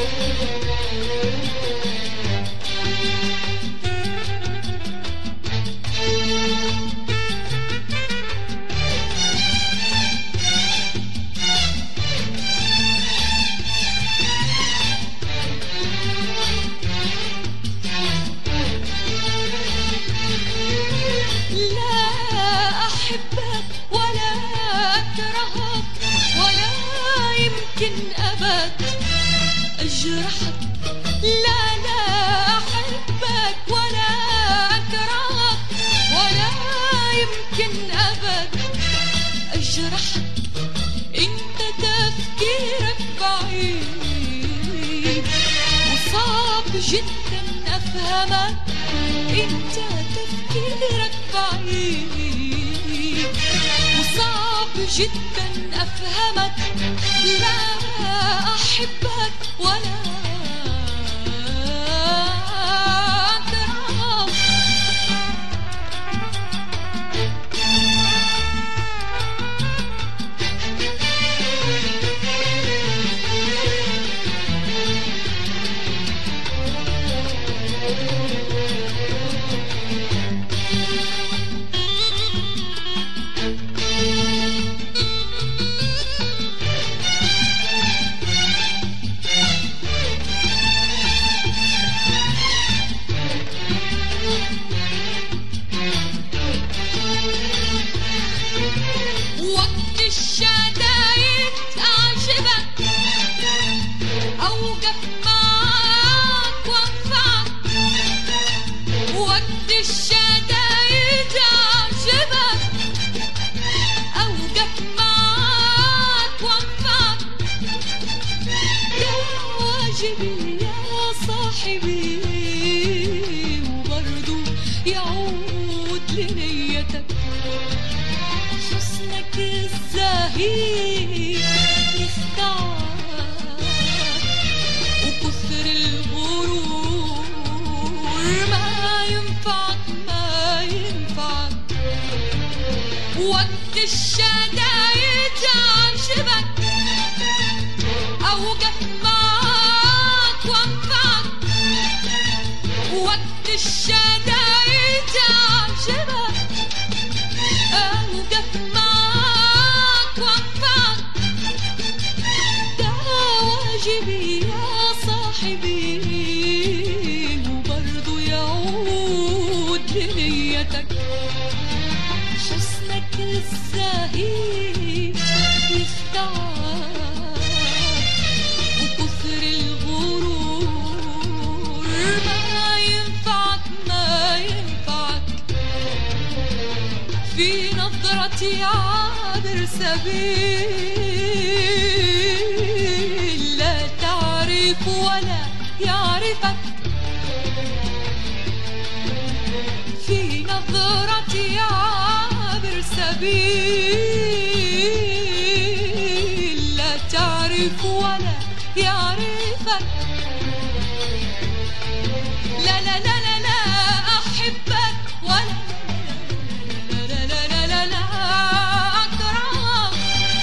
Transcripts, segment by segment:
لا أحبك ولا أكرهك ولا يمكن أبد أجرحك لا لا أحبك ولا أكرهك ولا يمكن أبد أجرحك أنت تفكيرك بعيد وصعب جدا أفهمك أنت تفكيرك بعيد وصعب جدا أفهمك لا أحبك ولا أكرهك وقت الشدايد أعجبك أوقف معاك وأنفعك وقت الشدايد أعجبك أوقف معاك وأنفعك يا واجبي يا صاحبي وبرضو يعود لنيتك حسنك الزهيد يخدعك وكثر الغرور ما ينفعك ما ينفعك وقت الشدايد عجبك أوقف معاك وأنفعك وقت الشدايد عجبك أوقف معاك وأنفعك ده واجبي يا صاحبي وبرضو يعود لنيتك حسنك الزهيد يخدعك وكثر الغرور ما ينفعك ما ينفعك في نظرتي عابر سبيل لا تعرف ولا يعرفك في نظرتي عابر سبيل لا تعرف ولا يعرفك لا لا لا لا لا أحبك ولا لا لا لا لا لا أكرهك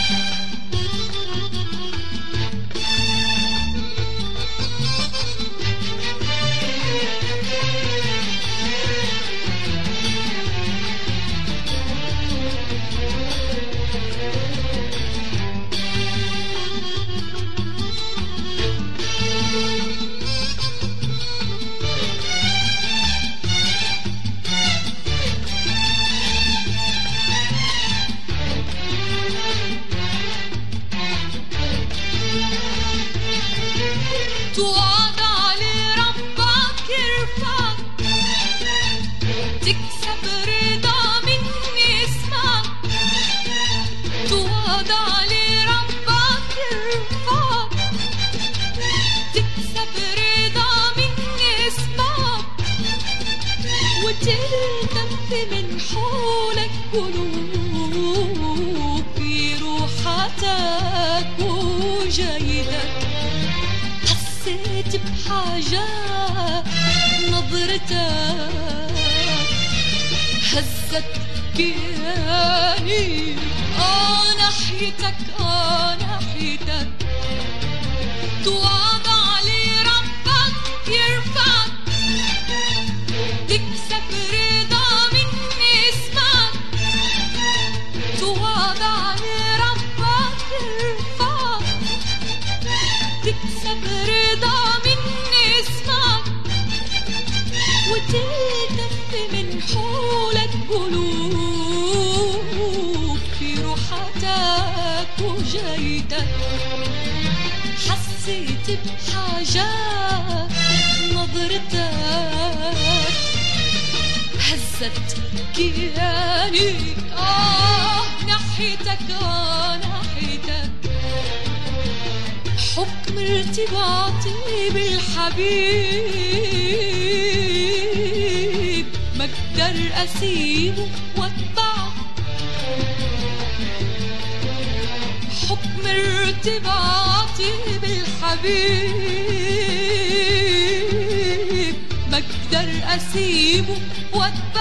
تواضع لربك يرفعك تكسب رضا من اسمك تواضع لربك يرفعك تكسب رضا من اسمك وتلتف من حولك قلوب في روحتك وجيدك حسيت بحاجة نظرتك هزت كياني آه ناحيتك آه ناحيتك تواضع لي رضا مني اسمعك وتلتف من حولك قلوب في روحتك وجيتك حسيت بحاجات نظرتك هزت كياني آه ناحيتك آه ناحيتك حكم ارتباطي بالحبيب ما اقدر اسيبه واتبعه حكم ارتباطي بالحبيب ما اقدر اسيبه واتبعه